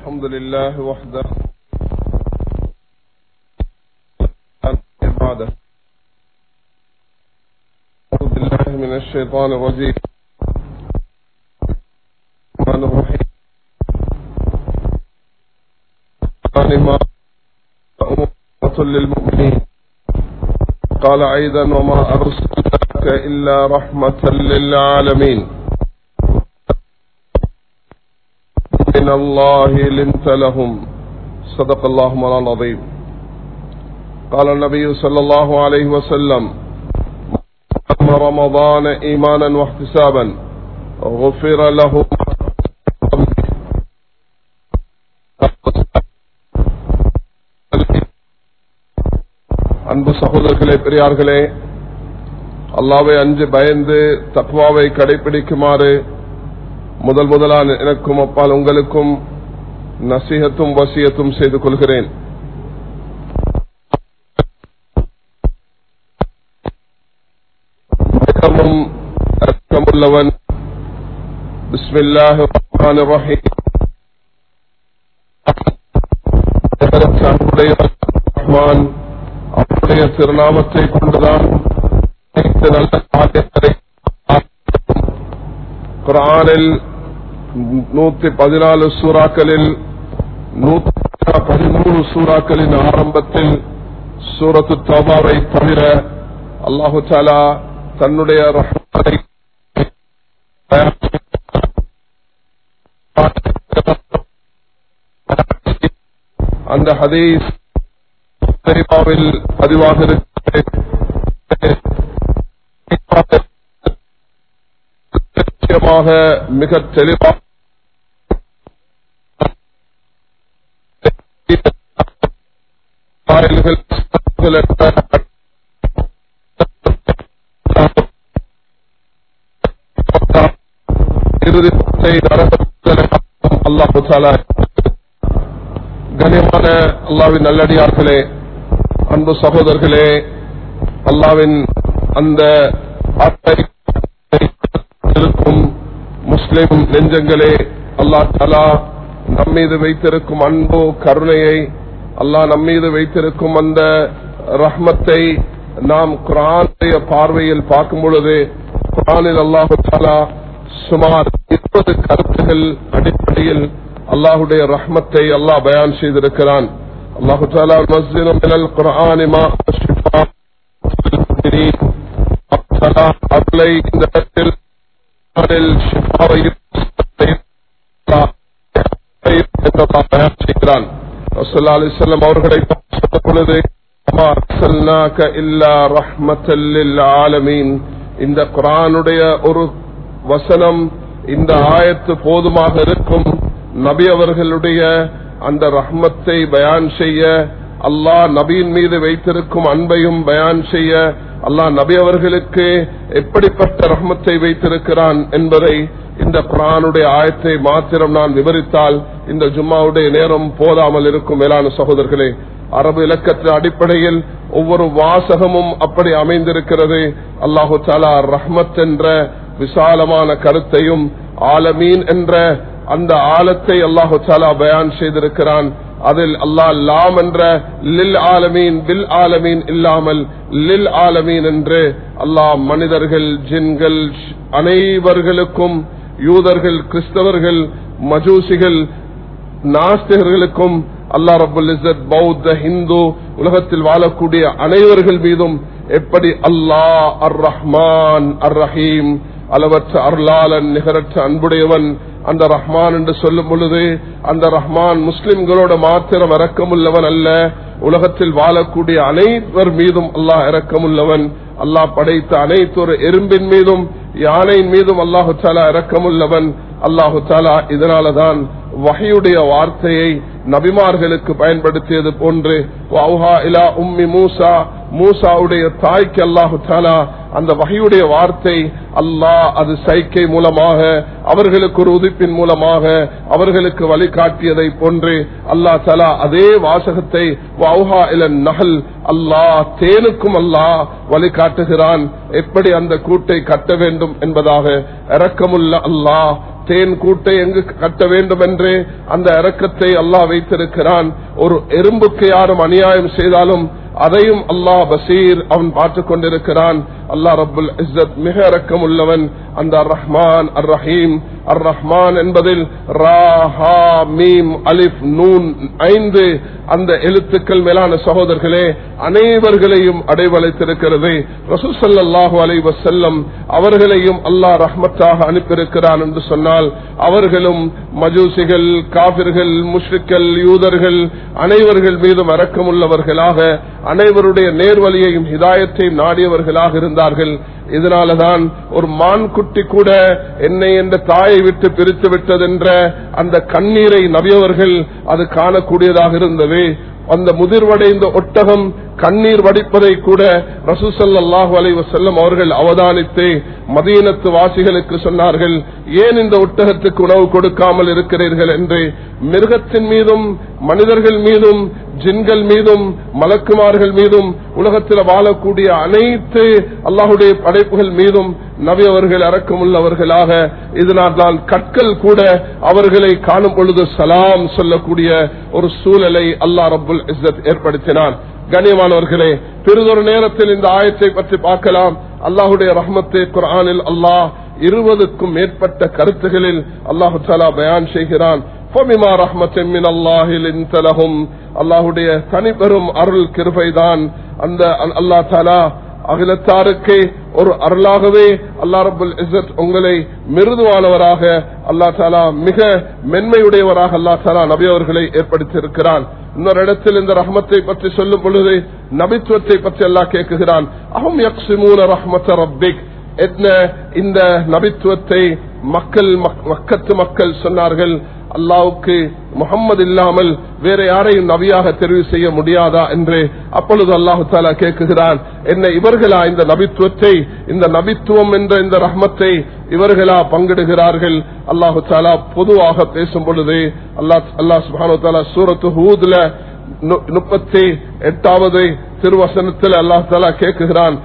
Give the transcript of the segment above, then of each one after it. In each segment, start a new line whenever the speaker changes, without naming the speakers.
الحمد لله وحده بعده أعوذ بالله من الشيطان الرجيم الرحمن الرحيم ما أمة للمؤمنين قال أيضا وما أرسلناك إلا رحمة للعالمين من الله لنت لهم صدق الله مولانا العظيم قال النبي صلى الله عليه وسلم من رمضان إيمانا واحتسابا غفر له அன்பு சகோதரர்களே பெரியார்களே அல்லாவை அஞ்சு பயந்து தத்வாவை கடைபிடிக்குமாறு முதல் முதலான எனக்கும் அப்பால் உங்களுக்கும் நசீகத்தும் வசியத்தும் செய்து கொள்கிறேன் மிகவும் அர்த்தமுள்ளவன் பிஸ்மில்லாஹ் ரஹீம் அன்புடைய ரஹ்மான் அவருடைய திருநாமத்தை கொண்டுதான் அனைத்து நல்ல காரியங்களை குரானில் நூத்தி பதினாலு சூறாக்களில் நூத்தி பதிமூணு சூறாக்களின் ஆரம்பத்தில் சூரத்து தோபாவை தவிர அல்லாஹு சாலா தன்னுடைய ரஹ்மத்தை அந்த ஹதீஸ் தெரிவாவில் பதிவாக நிச்சயமாக மிக தெளிவாக கனியமான அல்லாவின் நல்லடியார்களே அன்பு சகோதரர்களே அல்லாவின் அந்த இருக்கும் முஸ்லிம் நெஞ்சங்களே அல்லா தலா நம்மீது வைத்திருக்கும் அன்பு கருணையை அல்லாஹ் நம்மீது வைத்திருக்கும் அந்த ரஹ்மத்தை நாம் குரானுடைய பார்வையில் பார்க்கும் பொழுது குரானில் அல்லாஹு தாலா சுமார் இருபது கருத்துகள் அடிப்படையில் அல்லாஹுடைய ரஹ்மத்தை அல்லாஹ் பயான் செய்திருக்கிறான் அல்லாஹு தாலா மஸ்ஜினம் குரான் அவர்களை இந்த இடத்தில் செய்கிறான் அவர்களை பொழுது இந்த குரானுடைய ஒரு வசனம் இந்த ஆயத்து போதுமாக இருக்கும் நபி அவர்களுடைய அந்த ரஹ்மத்தை பயான் செய்ய அல்லாஹ் நபியின் மீது வைத்திருக்கும் அன்பையும் பயான் செய்ய அல்லாஹ் நபி அவர்களுக்கு எப்படிப்பட்ட ரஹ்மத்தை வைத்திருக்கிறான் என்பதை இந்த குரானுடைய ஆயத்தை மாத்திரம் நான் விவரித்தால் இந்த ஜும்மாவுடைய நேரம் போதாமல் இருக்கும் மேலான சகோதரர்களே அரபு இலக்கத்தின் அடிப்படையில் ஒவ்வொரு வாசகமும் அப்படி அமைந்திருக்கிறது அல்லாஹு தாலா ரஹ்மத் என்ற விசாலமான கருத்தையும் ஆலமீன் என்ற அந்த ஆழத்தை அல்லாஹு தாலா பயான் செய்திருக்கிறான் அதில் அல்லாஹ் லாம் என்ற லில் ஆலமீன் பில் ஆலமீன் இல்லாமல் லில் ஆலமீன் என்று அல்லாஹ் மனிதர்கள் ஜின்கள் அனைவர்களுக்கும் யூதர்கள் கிறிஸ்தவர்கள் மஜூசிகள் நாஸ்திகர்களுக்கும் அல்லா ரபுல் இசத் பௌத்த ஹிந்து உலகத்தில் வாழக்கூடிய அனைவர்கள் மீதும் எப்படி அல்லாஹ் அர் ரஹ்மான் அர் ரஹீம் அளவற்ற அருளாளன் நிகரற்ற அன்புடையவன் அந்த ரஹ்மான் என்று சொல்லும் பொழுது அந்த ரஹ்மான் முஸ்லிம்களோட மாத்திரம் இறக்கமுள்ளவன் அல்ல உலகத்தில் வாழக்கூடிய அனைவர் மீதும் அல்லாஹ் இறக்கமுள்ளவன் அல்லாஹ் படைத்த அனைத்து ஒரு எறும்பின் மீதும் யானையின் மீதும் அல்லாஹு தாலா இறக்கமுள்ளவன் அல்லாஹு தாலா இதனாலதான் வகையுடைய வார்த்தையை நபிமார்களுக்கு பயன்படுத்தியது போன்று உம்மி மூசா மூசாவுடைய தாய்க்கு அல்லாஹு தாலா அந்த வகையுடைய வார்த்தை அல்லாஹ் அது சைக்கை மூலமாக அவர்களுக்கு ஒரு உதிப்பின் மூலமாக அவர்களுக்கு வழிகாட்டியதை போன்று அல்லாஹ் தலா அதே வாசகத்தை நகல் அல்லாஹ் தேனுக்கும் அல்லாஹ் வழிகாட்டுகிறான் எப்படி அந்த கூட்டை கட்ட வேண்டும் என்பதாக இரக்கமுள்ள அல்லாஹ் தேன் கூட்டை எங்கு கட்ட வேண்டும் என்று அந்த இரக்கத்தை அல்லாஹ் வைத்திருக்கிறான் ஒரு எறும்புக்கு யாரும் அநியாயம் செய்தாலும் அதையும் அல்லாஹ் பசீர் அவன் பார்த்துக் கொண்டிருக்கிறான் அல்லாஹ் ரபுல் இஸ்ஸத் மிக இரக்கம் உள்ளவன் அந்த அர் ரஹ்மான் அர் ரஹீம் அர் ரஹ்மான் என்பதில் ராஹா மீம் அலிஃப் நூன் ஐந்து அந்த எழுத்துக்கள் மேலான சகோதரர்களே அனைவர்களையும் அடைவழைத்திருக்கிறது ரசூல் ஸல்லல்லாஹு அலைஹி வஸல்லம் அவர்களையும் அல்லாஹ் ரஹ்மத்தாக அனுப்பியிருக்கிறான் என்று சொன்னால் அவர்களும் மஜூசிகள் காபிர்கள் முஷ்ரிக்கள் யூதர்கள் அனைவர்கள் மீதும் இரக்கமுள்ளவர்களாக அனைவருடைய நேர்வழியையும் ஹிதாயத்தையும் நாடியவர்களாக இருந்தார்கள் இதனாலதான் ஒரு மான் குட்டி கூட என்னை என்ற தாயை விட்டு பிரித்து விட்டதென்ற அந்த கண்ணீரை நபியவர்கள் அது காணக்கூடியதாக இருந்தது அந்த முதிர்வடைந்த ஒட்டகம் கண்ணீர் வடிப்பதை கூட ரசூசல்லாஹு அலைவ செல்லம் அவர்கள் அவதானித்து மதீனத்து வாசிகளுக்கு சொன்னார்கள் ஏன் இந்த ஒட்டகத்துக்கு உணவு கொடுக்காமல் இருக்கிறீர்கள் என்று மிருகத்தின் மீதும் மனிதர்கள் மீதும் ஜின்கள் மீதும் மலக்குமார்கள் மீதும் உலகத்தில் வாழக்கூடிய அனைத்து அல்லாஹுடைய படைப்புகள் மீதும் நபி அவர்கள் இறக்கமுள்ளவர்களாக இதனால் தான் கற்கள் கூட அவர்களை காணும் பொழுது சலாம் சொல்லக்கூடிய ஒரு சூழலை அல்லாஹ் ரபுல் இஸ்ஸத் ஏற்படுத்தினான் கண்ணியமானவர்களே பெரிதொரு நேரத்தில் இந்த ஆயத்தை பற்றி பார்க்கலாம் அல்லாஹுடைய ரஹ்மத்தை குரானில் அல்லாஹ் இருபதுக்கும் மேற்பட்ட கருத்துகளில் அல்லாஹு தாலா பயான் செய்கிறான் அல்லாஹுடைய தனிப்பெரும் அருள் கிருபைதான் அந்த அல்லா தாலா அகிலத்தாருக்கு ஒரு அருளாகவே அல்லா ரபுல் இசத் உங்களை மிருதுவானவராக அல்லா தாலா மிக மென்மையுடையவராக அல்லா தாலா நபியவர்களை ஏற்படுத்தியிருக்கிறான் இன்னொரு இடத்தில் இந்த ரஹ்மத்தை பற்றி சொல்லும் பொழுது நபித்துவத்தை பற்றி எல்லாம் கேட்குகிறான் அஹம் யக்சிமூன ரஹ்மத்த ரப்பிக் என்ன இந்த நபித்துவத்தை மக்கள் மக்கத்து மக்கள் சொன்னார்கள் அல்லாவுக்கு முகம்மது இல்லாமல் வேற யாரையும் நபியாக தெரிவு செய்ய முடியாதா என்று அப்பொழுது அல்லாஹு தாலா கேட்குகிறான் என்ன இவர்களா இந்த நபித்துவத்தை இந்த நபித்துவம் என்ற இந்த ரஹ்மத்தை இவர்களா பங்கிடுகிறார்கள் அல்லாஹு தாலா பொதுவாக பேசும் பொழுது அல்லாஹ் அல்லாஹ் சுபானு தாலா சூரத்து ஹூதுல முப்பத்தி எட்டாவது திருவசனத்தில் அல்லாஹ் தாலா கேட்குகிறான்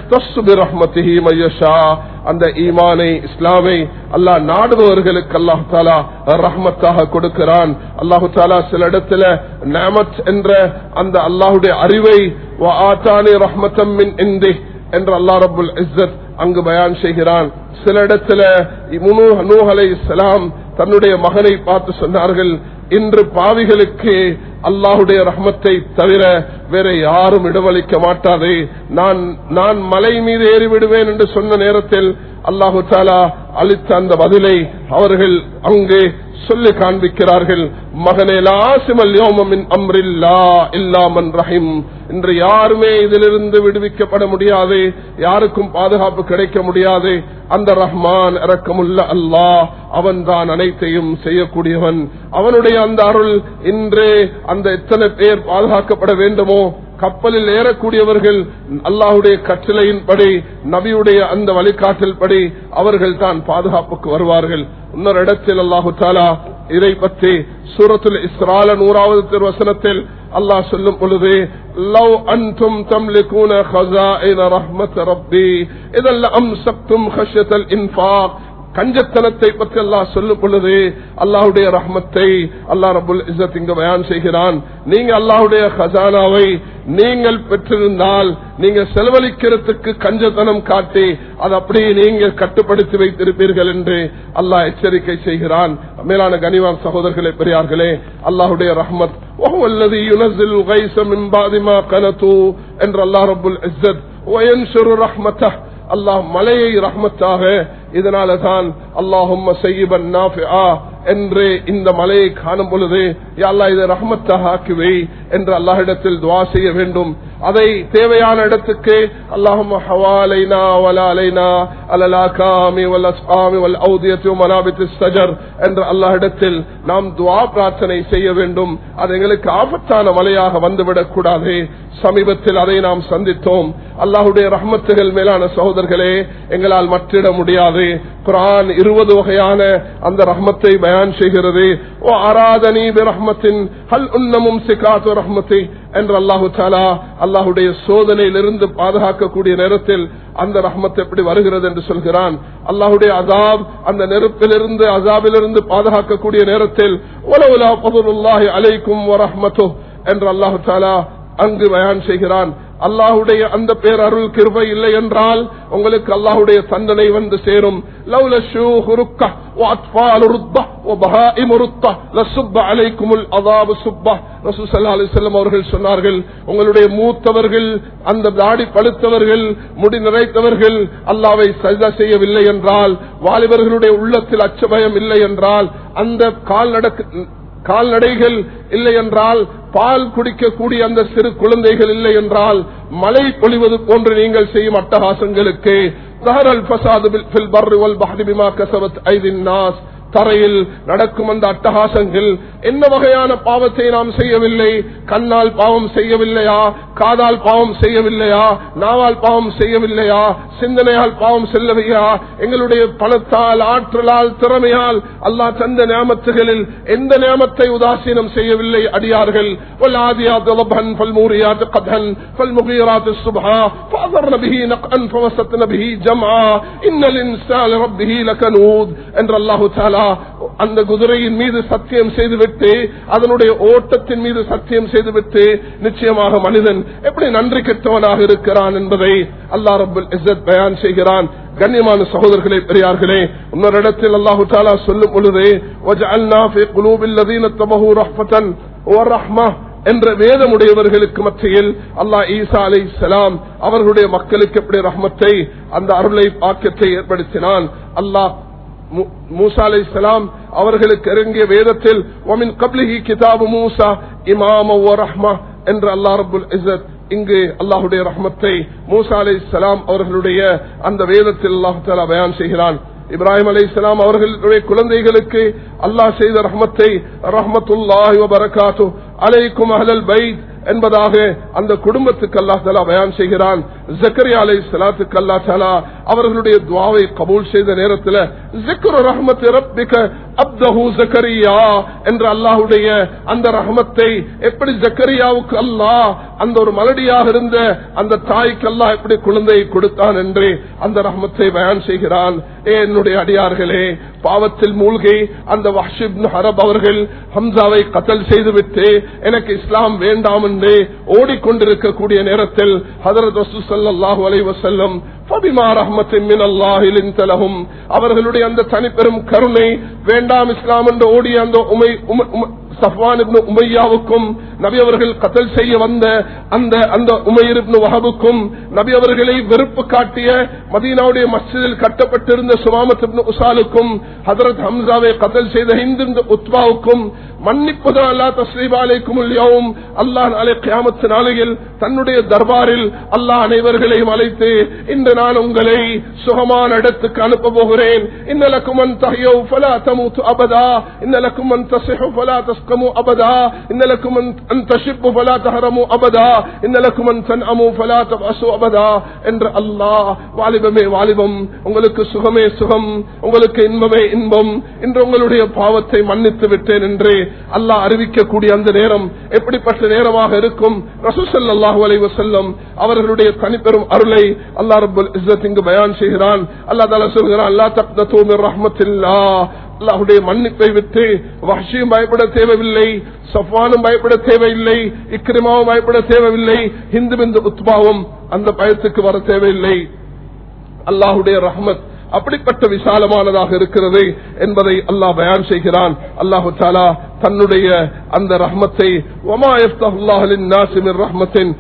அந்த ஈமானை இஸ்லாமை அல்லாஹ் நாடுபவர்களுக்கு அல்லாஹு தாலா ரஹ்மத்தாக கொடுக்கிறான் அல்லாஹு தாலா சில இடத்துல நேமத் என்ற அந்த அல்லாஹுடைய அறிவை ரஹ்மத்தம் என்று அல்லா ரபுல் இஸ்ஸத் அங்கு பயான் செய்கிறான் சில இடத்துல நூஹலை இஸ்லாம் தன்னுடைய மகனை பார்த்து சொன்னார்கள் இன்று பாவிகளுக்கு அல்லாஹுடைய ரஹ்மத்தை தவிர வேற யாரும் இடமளிக்க மாட்டாதே நான் நான் மலை மீது ஏறிவிடுவேன் என்று சொன்ன நேரத்தில் அல்லாஹு தாலா அளித்த அந்த பதிலை அவர்கள் அங்கே சொல்லி காண்பிக்கிறார்கள் மகனே லாசிமல் யோமின் அம்ரில்லா இல்லாமன் ரஹிம் இன்று யாருமே இதிலிருந்து விடுவிக்கப்பட முடியாது யாருக்கும் பாதுகாப்பு கிடைக்க முடியாது அந்த ரஹ்மான் இறக்கமுள்ள அல்லாஹ் அவன் தான் அனைத்தையும் செய்யக்கூடியவன் அவனுடைய அந்த அருள் இன்று அந்த எத்தனை பேர் பாதுகாக்கப்பட வேண்டுமோ கப்பலில் ஏறக்கூடியவர்கள் அல்லாஹுடைய கட்டளையின்படி நபியுடைய அந்த வழிகாட்டல் படி அவர்கள் தான் பாதுகாப்புக்கு வருவார்கள் இன்னொரு இடத்தில் அல்லாஹு தாலா இதை பற்றி சூரத்தில் இஸ்ரால நூறாவது திருவசனத்தில் அல்லாஹ் சொல்லும் பொழுது லவ் அன்தும் தம்லிகூன ஹஸாயின ரஹ்மத் ரப்பி இதெல்லாம் அம்சக்தும் ஹஷ்யத்தல் இன்ஃபாக் கஞ்சத்தனத்தை பற்றி அல்லாஹ் சொல்லும் பொழுது அல்லாஹுடைய ரஹ்மத்தை அல்லாஹ் ரபுல் இசத் இங்கு பயான் செய்கிறான் நீங்க அல்லாஹுடைய ஹசானாவை நீங்கள் பெற்றிருந்தால் நீங்க செலவழிக்கிறதுக்கு கஞ்சத்தனம் காட்டி அதை அப்படியே நீங்க கட்டுப்படுத்தி வைத்திருப்பீர்கள் என்று அல்லாஹ் எச்சரிக்கை செய்கிறான் மேலான கனிவான் சகோதரர்களே பெரியார்களே அல்லாஹுடைய ரஹ்மத் என்று அல்லாஹ் ரபுல் இசத் ரஹ்மத்தா அல்லாஹ் மலையை ரஹ்மத்தாக இதனால தான் அல்லாஹும் செய்யபன் என்று இந்த மலையை காணும் பொழுது அல்லா இதை ரஹமத்தாக ஆக்குவை என்று அல்லாஹிடத்தில் துவா செய்ய வேண்டும் அதை தேவையான இடத்துக்கு அல்லாஹும் ஹவாலைனா வலாலைனா அலலா காமி வல் அஸ்காமி வல் ஔதியத்து மனாபித்து சஜர் என்ற அல்லாஹிடத்தில் நாம் துவா பிரார்த்தனை செய்ய வேண்டும் அது எங்களுக்கு ஆபத்தான மலையாக வந்துவிடக் கூடாது சமீபத்தில் அதை நாம் சந்தித்தோம் அல்லாஹுடைய ரஹமத்துகள் மேலான சகோதரர்களே எங்களால் மற்றிட முடியாது குரான் இருபது வகையான அந்த ரஹமத்தை பயான் செய்கிறது ஓ ஆராதனி ரஹ்மத்தின் ஹல் உன்னமும் சிகாத்து ரஹ்மத்தை என்று அல்லாஹு தாலா அல்லாஹுடைய சோதனையிலிருந்து பாதுகாக்கக்கூடிய நேரத்தில் அந்த ரஹ்மத் எப்படி வருகிறது என்று சொல்கிறான் அல்லாஹுடைய அதாப் அந்த நெருப்பிலிருந்து அசாபிலிருந்து பாதுகாக்கக்கூடிய நேரத்தில் உலவுலா பதுல்லாஹி அலைக்கும் வரஹ்மத்து என்று அல்லாஹு தாலா அங்கு பயான் செய்கிறான் அல்லாஹுடைய அந்த பேரருள் கிருபை இல்லை என்றால் உங்களுக்கு அல்லாஹுடைய தண்டனை வந்து சேரும் லவ்ல ஷூஹுருக்க وأطفال رضة وبهائم رضة لصب عليكم العذاب صبة ரசூல் ஸல்லல்லாஹு அலைஹி வஸல்லம் அவர்கள் சொன்னார்கள் உங்களுடைய மூத்தவர்கள் அந்த தாடி பழுத்தவர்கள் முடி நிறைத்தவர்கள் அல்லாவை சஜா செய்யவில்லை என்றால் வாலிபர்களுடைய உள்ளத்தில் அச்சபயம் இல்லை என்றால் அந்த கால் நடக்க கால்நடைகள் இல்லை என்றால் பால் குடிக்கக்கூடிய அந்த சிறு குழந்தைகள் இல்லை என்றால் மழை பொழிவது போன்று நீங்கள் செய்யும் அட்டகாசங்களுக்கு தரையில் நடக்கும் அந்த அட்டகாசங்கள் என்ன வகையான பாவத்தை நாம் செய்யவில்லை கண்ணால் பாவம் செய்யவில்லையா காதால் பாவம் செய்யவில்லையா நாவால் பாவம் செய்யவில்லையா சிந்தனையால் பாவம் செல்லவையா எங்களுடைய பணத்தால் ஆற்றலால் திறமையால் அல்லாஹ் தந்த நியமத்துகளில் எந்த நியமத்தை உதாசீனம் செய்யவில்லை அடியார்கள் والعاديات ضبحا فالموريات قدحا فالمغيرات الصبحا فأثرن به نقعا فوسطن به جمعا إن الإنسان لربه لكنود என்று அல்லாஹு தாலா அந்த குதிரையின் மீது சத்தியம் செய்துவிட்டு அதனுடைய ஓட்டத்தின் மீது சத்தியம் செய்துவிட்டு நிச்சயமாக மனிதன் எப்படி நன்றி கெட்டவனாக இருக்கிறான் என்பதை அல்லா ரபுல் இஸ்ஸத் பயான் செய்கிறான் கண்ணியமான சகோதரர்களே பெரியார்களே இன்னொரு இடத்தில் அல்லாஹு தாலா சொல்லும் பொழுது என்ற வேதமுடையவர்களுக்கு மத்தியில் அல்லாஹ் ஈசா அலை சலாம் அவர்களுடைய மக்களுக்கு எப்படி ரஹ்மத்தை அந்த அருளை பாக்கியத்தை ஏற்படுத்தினான் அல்லாஹ் மூசா அலை சலாம் அவர்களுக்கு இறங்கிய வேதத்தில் ஒமின் கப்லிஹி கிதாபு மூசா இமாம ரஹ்மா என்று அல்லா ரபுல் இசத் இங்கு அல்லாஹுடைய ரஹ்மத்தை மூசா அலை சலாம் அவர்களுடைய அந்த வேதத்தில் அல்லாஹு தாலா பயான் செய்கிறான் இப்ராஹிம் அலை இஸ்லாம் அவர்களுடைய குழந்தைகளுக்கு அல்லாஹ் செய்த ரஹ்மத்தை ரஹ்மத்துல்லாஹி வரகாத்து அலைக்கும் அஹலல் பைத் என்பதாக அந்த குடும்பத்துக்கு அல்லா தலா பயான் செய்கிறான் ஜக்கரியா அலை சலாத்துக்கு அல்லா தலா அவர்களுடைய துவாவை கபூல் செய்த நேரத்தில் ஜிக்ரு ரஹ்மத் ரப்பிக்க அப்தஹு ஜக்கரியா என்ற அல்லாஹுடைய அந்த ரஹ்மத்தை எப்படி ஜக்கரியாவுக்கு அல்லாஹ் அந்த ஒரு மலடியாக இருந்த அந்த தாய்க்கு அல்லாஹ் எப்படி குழந்தையை கொடுத்தான் என்று அந்த ரஹ்மத்தை பயான் செய்கிறான் ஏ என்னுடைய அடியார்களே பாவத்தில் மூழ்கி அந்த வஹிப் ஹரப் அவர்கள் ஹம்சாவை கத்தல் செய்துவிட்டு எனக்கு இஸ்லாம் வேண்டாம் என்று ஓடிக்கொண்டிருக்கக்கூடிய நேரத்தில் ஹதரத் வசூசல்லாஹு அலை வசல்லம் அவர்களுடைய அந்த தனிப்பெரும் கருணை வேண்டாம் இஸ்லாம் என்று ஓடிய அந்த உமை சஃப்வான் உமையாவுக்கும் நபி அவர்கள் கத்தல் செய்ய வந்த அந்த அந்த உமையர் வஹபுக்கும் நபி அவர்களை வெறுப்பு காட்டிய மதீனாவுடைய மஸ்ஜிதில் கட்டப்பட்டிருந்த சுமாமத் உசாலுக்கும் ஹதரத் ஹம்சாவை கத்தல் செய்த ஹிந்து உத்வாவுக்கும் மன்னிப்புதான் அல்லா தஸ்ரீபாலைக்கும் இல்லையாவும் அல்லாஹ் நாளை கியாமத்து நாளையில் தன்னுடைய தர்பாரில் அல்லாஹ் அனைவர்களையும் அழைத்து இன்று நான் உங்களை சுகமான இடத்துக்கு அனுப்ப போகிறேன் இன்னலக்கும் அன் தஹியோ ஃபலா தமூத்து அபதா இன்னலக்கும் அன் தசிஹு ஃபலா தஸ்கமு அபதா இன்னலக்கும் அன் தஷிப்பு ஃபலா தஹரமு அபதா இன்னலக்கும் அன் தன்அமு ஃபலா தபசு அபதா என்று அல்லாஹ் வாலிபமே வாலிபம் உங்களுக்கு சுகமே சுகம் உங்களுக்கு இன்பமே இன்பம் இன்று உங்களுடைய பாவத்தை மன்னித்து விட்டேன் என்று அல்லாஹ் அறிவிக்கக்கூடிய அந்த நேரம் எப்படிப்பட்ட நேரமாக இருக்கும் ரசூசல்லாஹு அலைவ செல்லம் அவர்களுடைய தனிப்பெரும் அருளை அல்லா ரபுல் இஸ்ஸத் இங்கு பயான் செய்கிறான் அல்லா தாலா சொல்கிறான் அல்லா தப்தூமிர் ரஹ்மத்தில்லா அல்லாஹுடைய மன்னிப்பை விட்டு வஹ்ஷியும் பயப்பட தேவையில்லை சஃபானும் பயப்பட தேவையில்லை இக்ரிமாவும் பயப்பட தேவையில்லை ஹிந்து பிந்து உத்பாவும் அந்த பயத்துக்கு வர தேவையில்லை அல்லாஹுடைய ரஹ்மத் அப்படிப்பட்ட விசாலமானதாக இருக்கிறது என்பதை அல்லாஹ் பயான் செய்கிறான் அல்லாஹு தாலா தன்னுடைய அந்த ரஹ்மத்தை ரஹ்மத்தின்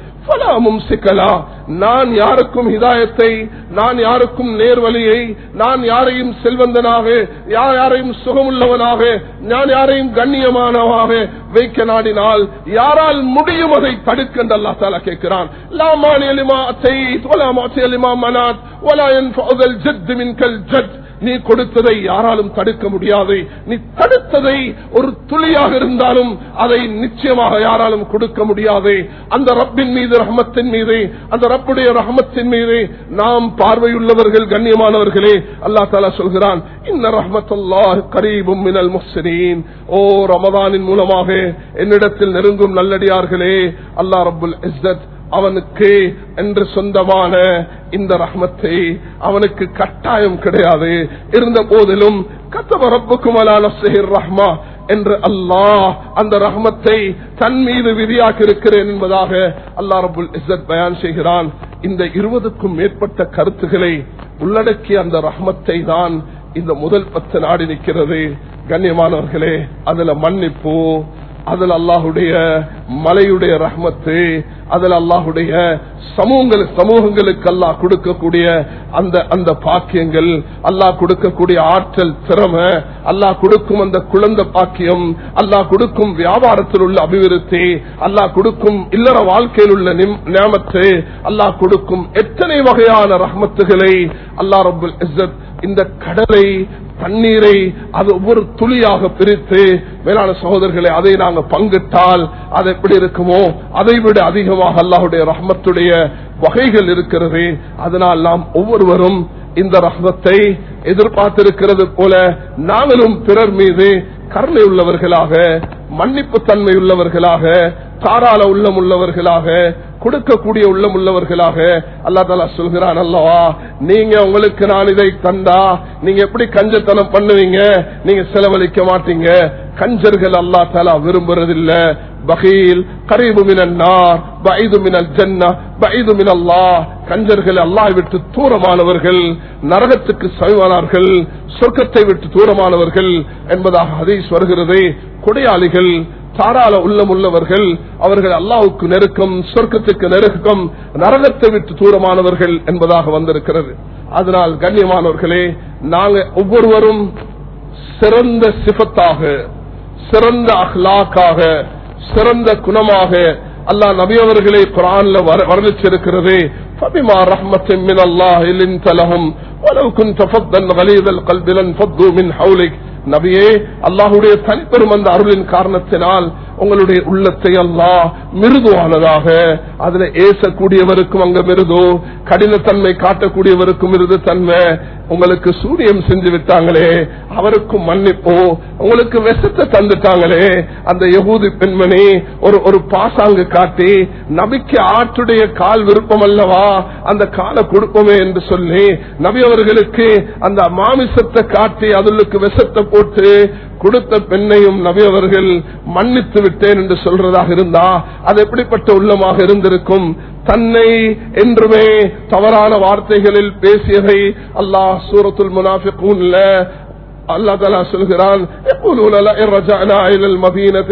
நான் யாருக்கும் ஹிதாயத்தை நான் யாருக்கும் நேர்வழியை நான் யாரையும் செல்வந்தனாக யார் யாரையும் சுகமுள்ளவனாக நான் யாரையும் கண்ணியமானவாக வைக்க நாடினால் யாரால் முடியும் அதை தடுக்க அல்லா தாலா கேட்கிறான் லாமான் எலிமா அத்தை ஒலாமா எலிமா மனாத் ஒலா என் ஜத் மின்கல் ஜத் நீ கொடுத்ததை யாராலும் தடுக்க முடியாது நீ தடுத்ததை ஒரு துளியாக இருந்தாலும் அதை நிச்சயமாக யாராலும் கொடுக்க முடியாது அந்த ரப்பின் மீது ரஹமத்தின் மீது அந்த ரப்புடைய ரஹமத்தின் மீது நாம் பார்வையுள்ளவர்கள் கண்ணியமானவர்களே அல்லா தாலா சொல்கிறான் இன்ன ரஹமத்துல்லா கரீபும் மினல் முஸ்லின் ஓ ரமதானின் மூலமாக என்னிடத்தில் நெருங்கும் நல்லடியார்களே அல்லா ரபுல் இஸ்ஸத் அவனுக்கு என்று சொந்தமான இந்த ரஹ்மத்தை அவனுக்கு கட்டாயம் கிடையாது இருந்த போதிலும் கத்தவ ரப்புக்கும் ரஹ்மா என்று அல்லாஹ் அந்த ரஹ்மத்தை தன் மீது விதியாக்கி இருக்கிறேன் என்பதாக அல்லாஹ் ரபுல் இஸ்ஸத் பயான் செய்கிறான் இந்த இருபதுக்கும் மேற்பட்ட கருத்துக்களை உள்ளடக்கிய அந்த ரஹ்மத்தை தான் இந்த முதல் பத்து நாடி நிற்கிறது கண்ணியமானவர்களே அதுல மன்னிப்பு அதில் அல்லாஹுடைய மலையுடைய ரஹ்மத்து அதில் அல்லாஹுடைய சமூகங்கள் சமூகங்களுக்கு அல்லாஹ் கொடுக்கக்கூடிய அந்த அந்த பாக்கியங்கள் அல்லாஹ் கொடுக்கக்கூடிய ஆற்றல் திறமை அல்லாஹ் கொடுக்கும் அந்த குழந்தை பாக்கியம் அல்லாஹ் கொடுக்கும் வியாபாரத்தில் உள்ள அபிவிருத்தி அல்லாஹ் கொடுக்கும் இல்லற வாழ்க்கையில் உள்ள நியமத்து அல்லாஹ் கொடுக்கும் எத்தனை வகையான ரஹ்மத்துகளை அல்லாஹ் ரபுல் இஸ்ஸத் இந்த கடலை தண்ணீரை அது ஒவ்வொரு துளியாக பிரித்து மேலான சகோதரர்களை அதை நாங்கள் பங்கிட்டால் அது எப்படி இருக்குமோ அதை விட அதிகமாக அல்லாஹுடைய ரஹ்மத்துடைய வகைகள் இருக்கிறது அதனால் நாம் ஒவ்வொருவரும் இந்த ரஹ்மத்தை எதிர்பார்த்திருக்கிறது போல நாங்களும் பிறர் மீது கருணை உள்ளவர்களாக மன்னிப்பு தன்மை உள்ளவர்களாக தாராள உள்ளம் உள்ளவர்களாக கொடுக்கக்கூடிய உள்ளம் உள்ளவர்களாக அல்லா தாலா சொல்கிறான் அல்லவா நீங்க உங்களுக்கு நான் இதை தந்தா நீங்க எப்படி கஞ்சத்தனம் பண்ணுவீங்க நீங்க செலவழிக்க மாட்டீங்க கஞ்சர்கள் அல்லா தாலா விரும்புறதில்ல பகீல் கரீபு மினன்னார் பைது மினல் ஜன்னா பைது மினல்லா கஞ்சர்கள் அல்லாஹ் விட்டு தூரமானவர்கள் நரகத்துக்கு சமமானார்கள் சொர்க்கத்தை விட்டு தூரமானவர்கள் என்பதாக ஹதீஸ் வருகிறது கொடையாளிகள் தாராள உள்ளம் உள்ளவர்கள் அவர்கள் அல்லாவுக்கு நெருக்கம் சொர்க்கத்துக்கு நெருக்கம் நரகத்தை விட்டு தூரமானவர்கள் என்பதாக வந்திருக்கிறது அதனால் கண்ணியமானவர்களே நாங்க ஒவ்வொருவரும் சிறந்த சிபத்தாக சிறந்த அஹ்லாக்காக சிறந்த குணமாக அல்லாஹ் நபியவர்களை குரான்ல வரலிச்சிருக்கிறது فبما رحمة من الله لنت لهم ولو كنت فضا غليظ القلب لانفضوا من حولك நபியே அல்லாஹுடைய தனிப்பெரும் அந்த அருளின் காரணத்தினால் உங்களுடைய உள்ளத்தை அல்லாஹ் மிருதுவானதாக அதுல ஏசக்கூடியவருக்கும் அங்க மிருது கடினத்தன்மை காட்டக்கூடியவருக்கும் மிருது தன்மை உங்களுக்கு சூரியம் செஞ்சு விட்டாங்களே அவருக்கும் மன்னிப்போ உங்களுக்கு விஷத்தை தந்துட்டாங்களே அந்த யகூதி பெண்மணி ஒரு ஒரு பாசாங்கு காட்டி நபிக்கு ஆற்றுடைய கால் விருப்பம் அல்லவா அந்த காலை கொடுப்போமே என்று சொல்லி நபி அவர்களுக்கு அந்த மாமிசத்தை காட்டி அதுக்கு விஷத்தை போட்டு கொடுத்த பெண்ணையும் நபி அவர்கள் மன்னித்து விட்டேன் என்று சொல்றதாக இருந்தா அது எப்படிப்பட்ட உள்ளமாக இருந்திருக்கும் தன்னை என்றுமே தவறான வார்த்தைகளில் பேசியதை அல்லாஹ் சூரத்துல் முனாஃபிகூன்ல அல்லா தலா சொல்கிறான் يقولون لئن رجعنا الى المدينه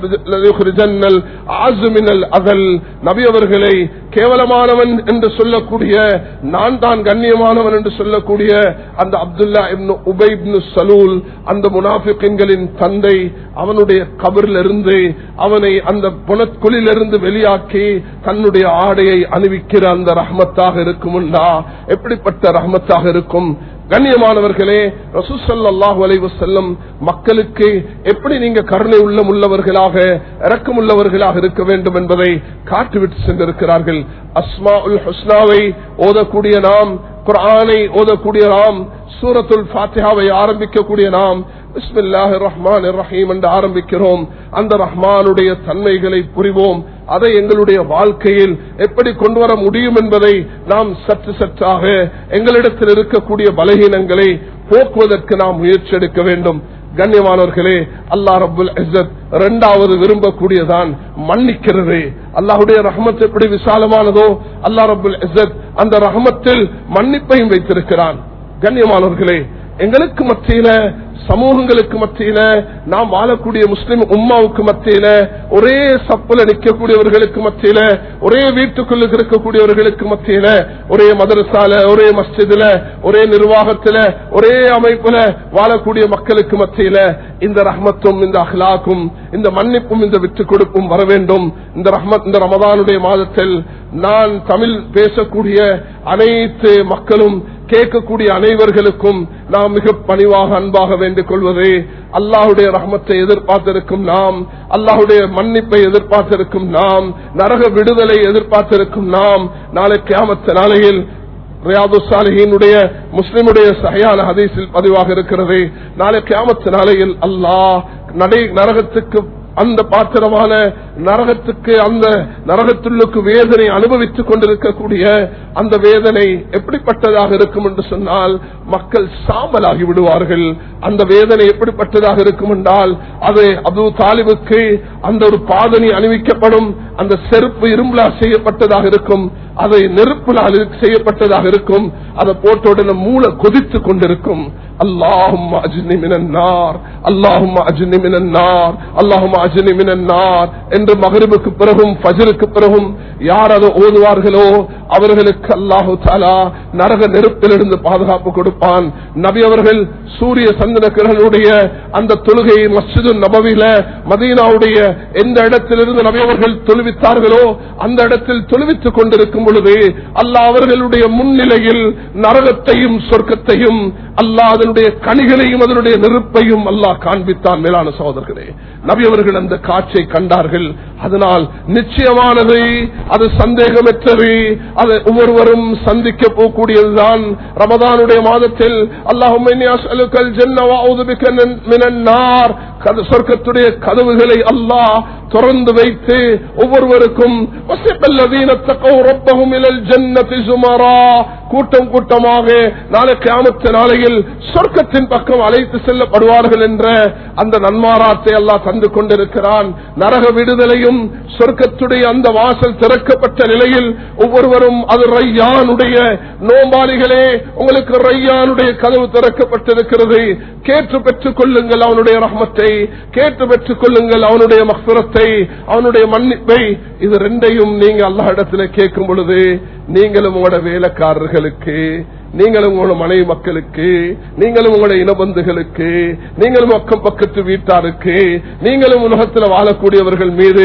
ليخرجن الاعز من الاذل நபி அவர்களை கேவலமானவன் என்று சொல்லக்கூடிய நான் தான் கண்ணியமானவன் என்று சொல்லக்கூடிய அந்த அப்துல்லா இப்னு உபை இப்னு சலூல் அந்த முனாஃபிகின்களின் தந்தை அவனுடைய கபரில் இருந்து அவனை அந்த புனக்குழிலிருந்து வெளியாக்கி தன்னுடைய ஆடையை அணிவிக்கிற அந்த ரஹ்மத்தாக இருக்கும்டா எப்படிப்பட்ட ரஹ்மத்தாக இருக்கும் கண்ணியமானவர்களே ரசூசல்லாஹு அலைவு செல்லம் மக்களுக்கு எப்படி நீங்க கருணை உள்ள உள்ளவர்களாக இறக்கம் உள்ளவர்களாக இருக்க வேண்டும் என்பதை காட்டுவிட்டு சென்றிருக்கிறார்கள் அஸ்மா உல் ஹஸ்னாவை ஓதக்கூடிய நாம் குரானை ஓதக்கூடிய நாம் சூரத்துல் பாத்தியாவை ஆரம்பிக்கக்கூடிய நாம் பிஸ்மில்லாஹி ரஹ்மான் ரஹீம் என்று ஆரம்பிக்கிறோம் அந்த ரஹ்மானுடைய தன்மைகளை புரிவோம் அதை எங்களுடைய வாழ்க்கையில் எப்படி கொண்டு வர முடியும் என்பதை நாம் சற்று சற்றாக எங்களிடத்தில் இருக்கக்கூடிய பலகீனங்களை போக்குவதற்கு நாம் முயற்சி எடுக்க வேண்டும் கண்ணியமானவர்களே அல்லா ரபுல் இஸ்ஸத் இரண்டாவது விரும்பக்கூடியதான் மன்னிக்கிறது அல்லாஹுடைய ரஹமத் எப்படி விசாலமானதோ அல்லா ரபுல் இஸ்ஸத் அந்த ரஹமத்தில் மன்னிப்பையும் வைத்திருக்கிறான் கண்ணியமானவர்களே எங்களுக்கு மத்தியில சமூகங்களுக்கு மத்தியில நாம் வாழக்கூடிய முஸ்லிம் உம்மாவுக்கு மத்தியில ஒரே சப்புல நிற்கக்கூடியவர்களுக்கு மத்தியில ஒரே வீட்டுக்குள்ள இருக்கக்கூடியவர்களுக்கு மத்தியில ஒரே மதரசால ஒரே மஸ்ஜிதுல ஒரே நிர்வாகத்துல ஒரே அமைப்புல வாழக்கூடிய மக்களுக்கு மத்தியில இந்த ரஹ்மத்தும் இந்த அஹ்லாக்கும் இந்த மன்னிப்பும் இந்த விட்டு கொடுப்பும் வர வேண்டும் இந்த ரஹ்மத் இந்த ரமதானுடைய மாதத்தில் நான் தமிழ் பேசக்கூடிய அனைத்து மக்களும் கேட்கக்கூடிய அனைவர்களுக்கும் நாம் மிக பணிவாக அன்பாக வேண்டிக் கொள்வது அல்லாஹுடைய ரஹமத்தை எதிர்பார்த்திருக்கும் நாம் அல்லாஹுடைய மன்னிப்பை எதிர்பார்த்திருக்கும் நாம் நரக விடுதலை எதிர்பார்த்திருக்கும் நாம் நாளை கியாமத்த நாளையில் ரியாது சாலிஹினுடைய முஸ்லிமுடைய சகையான ஹதீஸில் பதிவாக இருக்கிறது நாளை கியாமத்த நாளையில் அல்லாஹ் நடை நரகத்துக்கு அந்த பாத்திரமான நரகத்துக்கு அந்த நரகத்துள்ளுக்கு வேதனை அனுபவித்துக் கொண்டிருக்கக்கூடிய அந்த வேதனை எப்படிப்பட்டதாக இருக்கும் என்று சொன்னால் மக்கள் சாம்பலாகி விடுவார்கள் அந்த வேதனை எப்படிப்பட்டதாக இருக்கும் என்றால் அது அபு தாலிபுக்கு அந்த ஒரு பாதணி அணிவிக்கப்படும் அந்த செருப்பு இரும்புலா செய்யப்பட்டதாக இருக்கும் அதை நெருப்பினால் செய்யப்பட்டதாக இருக்கும் அதை போட்ட உடனே மூளை கொதித்துக் கொண்டிருக்கும் அல்லாஹும் அஜ்னி மினன்னார் அல்லாஹும் அஜ்னி மினன்னார் அல்லாஹும் அஜ்னி மினன்னார் என்று மகரிபுக்கு பிறகும் ஃபஜருக்கு பிறகும் யார் அதை ஓதுவார்களோ அவர்களுக்கு அல்லாஹு தாலா நரக நெருப்பிலிருந்து பாதுகாப்பு கொடுப்பான் நபி அவர்கள் சூரிய சந்திர கிரகனுடைய அந்த தொழுகை மஸ்ஜிது நபவில மதீனாவுடைய எந்த இடத்திலிருந்து நபி அவர்கள் தொழுவித்தார்களோ அந்த இடத்தில் தொழுவித்துக் கொண்டிருக்கும் பொழுது அல்லாஹ் அவர்களுடைய முன்னிலையில் நரகத்தையும் சொர்க்கத்தையும் அல்லாஹ் அதனுடைய கனிகளையும் அதனுடைய நெருப்பையும் அல்லாஹ் காண்பித்தான் மேலான சகோதரர்களே நபி அவர்கள் அந்த காட்சியை கண்டார்கள் அதனால் நிச்சயமானது அது சந்தேகமற்றது அது ஒவ்வொருவரும் சந்திக்க போகக்கூடியதுதான் ரமதானுடைய மாதத்தில் அல்லாஹும் சொர்க்கத்துடைய கதவுகளை அல்லாஹ் திறந்து வைத்து ஒவ்வொருவருக்கும் கூட்டம் கூட்டமாக நாளை கிராமத்து நாளையில் சொர்க்கத்தின் பக்கம் அழைத்து செல்லப்படுவார்கள் என்ற அந்த நன்மாராத்தை எல்லாம் தந்து கொண்டிருக்கிறான் நரக விடுதலையும் சொர்க்கத்துடைய அந்த வாசல் திறக்கப்பட்ட நிலையில் ஒவ்வொருவரும் அது ரையானுடைய நோம்பாளிகளே உங்களுக்கு ரையானுடைய கதவு திறக்கப்பட்டிருக்கிறது கேட்டு பெற்றுக் கொள்ளுங்கள் அவனுடைய ரஹ்மத்தை கேட்டு பெற்றுக் கொள்ளுங்கள் அவனுடைய மக்சுரத்தை அவனுடைய மன்னிப்பை இது ரெண்டையும் நீங்க அல்லா இடத்துல கேட்கும் பொழுது நீங்களும் உங்களோட வேலைக்காரர்களுக்கு நீங்களும் உங்களோட மனைவி மக்களுக்கு நீங்களும் உங்களோட இனபந்துகளுக்கு நீங்களும் அக்கம் பக்கத்து வீட்டாருக்கு நீங்களும் உலகத்தில் வாழக்கூடியவர்கள் மீது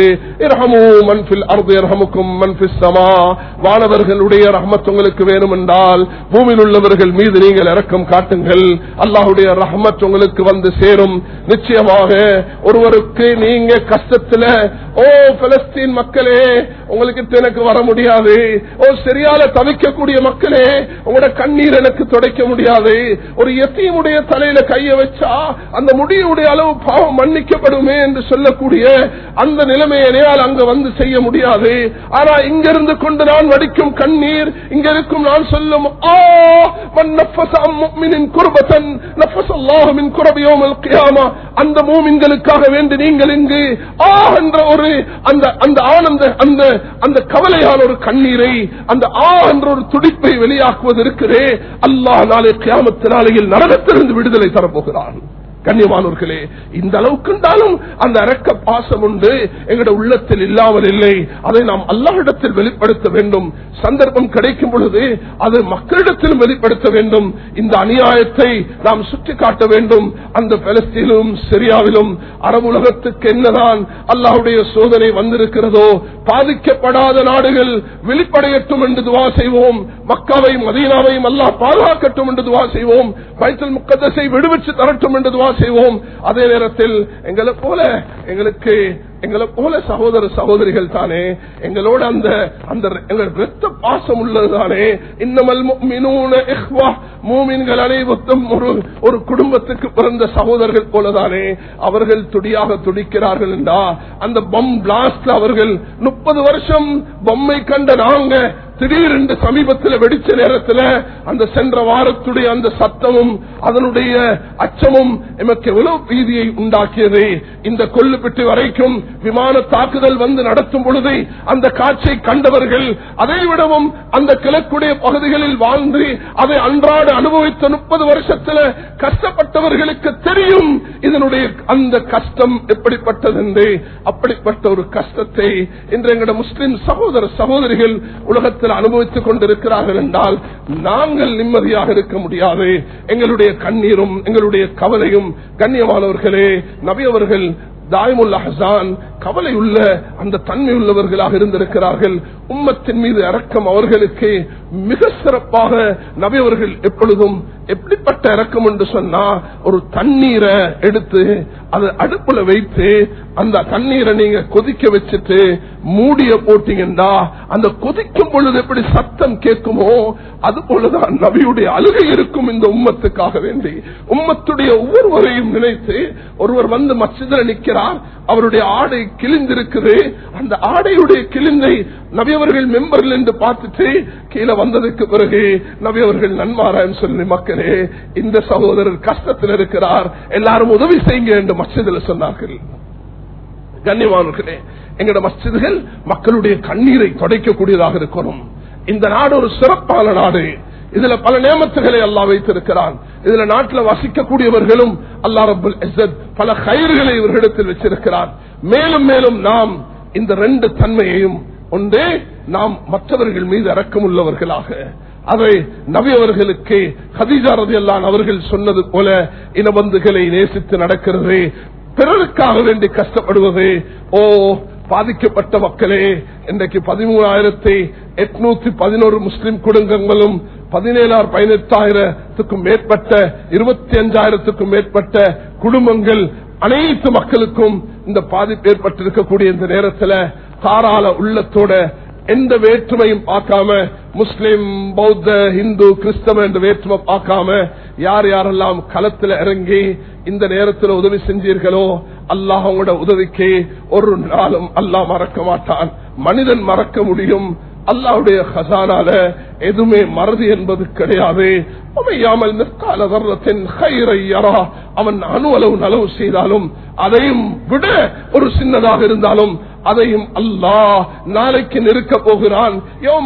வானவர்களுடைய ரஹமத் உங்களுக்கு வேணும் என்றால் பூமியில் உள்ளவர்கள் மீது நீங்கள் இறக்கம் காட்டுங்கள் அல்லாஹுடைய ரஹமத் உங்களுக்கு வந்து சேரும் நிச்சயமாக ஒருவருக்கு நீங்க கஷ்டத்துல ஓ பலஸ்தீன் மக்களே உங்களுக்கு எனக்கு வர முடியாது ஓ சரியால தவிக்கக்கூடிய மக்களே உங்களோட கண்ணீர் எனக்கு துடைக்க முடியாது ஒரு எத்தியுடைய தலையில கைய வச்சா அந்த முடியுடைய அளவு பாவம் மன்னிக்கப்படுமே என்று சொல்லக்கூடிய அந்த நிலைமையை என்னால் அங்க வந்து செய்ய முடியாது ஆனா இங்க இருந்து கொண்டு நான் வடிக்கும் கண்ணீர் இங்க இருக்கும் நான் சொல்லும் ஆ மன் நஃபஸ அம் முஃமினின் குர்பத்தன் நஃபஸ அல்லாஹு மின் குரபி யௌமல் கியாமா அந்த மூமின்களுக்காக வேண்டி நீங்கள் இங்கு ஆ என்ற ஒரு அந்த அந்த ஆனந்த அந்த அந்த கவலையான ஒரு கண்ணீரை அந்த ஆ என்ற ஒரு துடிப்பை வெளியாக்குவது இருக்கிறே அல்லாஹ் நாளை கியாமத்து நாளையில் நரகத்திலிருந்து விடுதலை தரப்போகிறான் கண்ணியமானவர்களே இந்த அளவுக்கு இருந்தாலும் அந்த அரக்க பாசம் உண்டு எங்களுடைய உள்ளத்தில் இல்லாமல் இல்லை அதை நாம் அல்லாஹிடத்தில் வெளிப்படுத்த வேண்டும் சந்தர்ப்பம் கிடைக்கும் பொழுது அது மக்களிடத்திலும் வெளிப்படுத்த வேண்டும் இந்த அநியாயத்தை நாம் சுட்டி காட்ட வேண்டும் அந்த பலஸ்தீனும் சிரியாவிலும் அரபு உலகத்துக்கு என்னதான் அல்லாஹுடைய சோதனை வந்திருக்கிறதோ பாதிக்கப்படாத நாடுகள் வெளிப்படையட்டும் என்று துவா செய்வோம் மக்காவையும் மதீனாவையும் அல்லாஹ் பாதுகாக்கட்டும் என்று துவா செய்வோம் பைத்தல் முக்கதசை விடுவிச்சு தரட்டும் என்று துவா செய்வோம் அதே நேரத்தில் எங்களை போல எங்களுக்கு எங்களை போல சகோதர சகோதரிகள் தானே எங்களோட அந்த அந்த எங்கள் ரத்த பாசம் உள்ளது தானே இன்னமல் மூமின்கள் அனைவரும் ஒரு ஒரு குடும்பத்துக்கு பிறந்த சகோதரர்கள் போலதானே அவர்கள் துடியாக துடிக்கிறார்கள் என்றா அந்த பம் பிளாஸ்ட் அவர்கள் முப்பது வருஷம் பொம்மை கண்ட நாங்க திடீரென்று சமீபத்தில் வெடிச்ச நேரத்தில் அந்த சென்ற வாரத்துடைய அந்த சத்தமும் அதனுடைய அச்சமும் எமக்கு எவ்வளவு பீதியை உண்டாக்கியது இந்த கொல்லுப்பட்டு வரைக்கும் விமான தாக்குதல் வந்து நடத்தும் பொழுது அந்த காட்சியை கண்டவர்கள் அதை விடவும் அந்த கிழக்குடைய பகுதிகளில் வாழ்ந்து அதை அன்றாட அனுபவித்த முப்பது வருஷத்துல கஷ்டப்பட்டவர்களுக்கு தெரியும் இதனுடைய அந்த கஷ்டம் எப்படிப்பட்டது என்று அப்படிப்பட்ட ஒரு கஷ்டத்தை இன்று எங்களுடைய முஸ்லிம் சகோதர சகோதரிகள் உலகத்தில் அனுபவித்துக் கொண்டிருக்கிறார்கள் என்றால் நாங்கள் நிம்மதியாக இருக்க முடியாது எங்களுடைய கண்ணீரும் எங்களுடைய கவலையும் கண்ணியமானவர்களே நபி அவர்கள் தாய்முல் அஹான் கவலை உள்ள அந்த தன்மை உள்ளவர்களாக இருந்திருக்கிறார்கள் உம்மத்தின் மீது இறக்கம் அவர்களுக்கு மிக சிறப்பாக நபி அவர்கள் எப்பொழுதும் எப்படிப்பட்ட இறக்கம் என்று சொன்னா ஒரு தண்ணீரை எடுத்து அதை அடுப்புல வைத்து அந்த தண்ணீரை நீங்க கொதிக்க வச்சுட்டு மூடிய போட்டீங்கன்னா அந்த கொதிக்கும் பொழுது எப்படி சத்தம் கேட்குமோ அது போலதான் நபியுடைய அழுகை இருக்கும் இந்த உம்மத்துக்காக வேண்டி உம்மத்துடைய ஒவ்வொருவரையும் நினைத்து ஒருவர் வந்து மசிதில் நிற்கிறார் அவருடைய ஆடை கிழிந்திருக்குது அந்த ஆடையுடைய கிழிந்தை நபியவர்கள் மெம்பர்கள் என்று பார்த்துட்டு கீழே வந்ததுக்கு பிறகு நபியவர்கள் நன்மாரான்னு சொல்லி மக்களே இந்த சகோதரர் கஷ்டத்தில் இருக்கிறார் எல்லாரும் உதவி செய்யுங்க என்று மசிதில் சொன்னார்கள் கண்ணியமானவர்களே எங்கட மஸ்ஜிதுகள் மக்களுடைய கண்ணீரை தொடைக்கக்கூடியதாக இருக்கணும் இந்த நாடு ஒரு சிறப்பான நாடு இதுல பல நியமத்துகளை அல்லா வைத்திருக்கிறான் இதுல நாட்டில் வசிக்கக்கூடியவர்களும் அல்லா ரபுல் பல கயிறுகளை இவர்களிடத்தில் வச்சிருக்கிறான் மேலும் மேலும் நாம் இந்த ரெண்டு தன்மையையும் ஒன்றே நாம் மற்றவர்கள் மீது இறக்கம் உள்ளவர்களாக அதை நபி அவர்களுக்கு ஹதீஜா ரதி அவர்கள் சொன்னது போல இனபந்துகளை நேசித்து நடக்கிறது பிறருக்காக வேண்டி கஷ்டப்படுவது ஓ பாதிக்கப்பட்ட மக்களே இன்றைக்கு பதிமூணாயிரத்தி எட்நூத்தி பதினோரு முஸ்லிம் குடும்பங்களும் பதினேழாயிரம் பதினெட்டாயிரத்துக்கும் மேற்பட்ட இருபத்தி அஞ்சாயிரத்துக்கும் மேற்பட்ட குடும்பங்கள் அனைத்து மக்களுக்கும் இந்த பாதிப்பு ஏற்பட்டிருக்கக்கூடிய இந்த நேரத்தில் தாராள உள்ளத்தோட எந்த வேற்றுமையும் பார்க்காம முஸ்லிம் பௌத்த இந்து கிறிஸ்தவ என்ற வேற்றுமை பார்க்காம யார் யாரெல்லாம் களத்தில் இறங்கி இந்த நேரத்தில் உதவி செஞ்சீர்களோ அல்லாஹ் உங்களோட உதவிக்கு ஒரு நாளும் அல்லாஹ் மறக்க மாட்டான் மனிதன் மறக்க முடியும் அல்லாவுடைய ஹசானால எதுவுமே மறதி என்பது கிடையாது அமையாமல் நிற்கால வர்றத்தின் கைரையரா அவன் அணு அளவு நலவு செய்தாலும் அதையும் விட ஒரு சின்னதாக இருந்தாலும் அதையும் அல்லாஹ் நாளைக்கு நெருக்க போகிறான்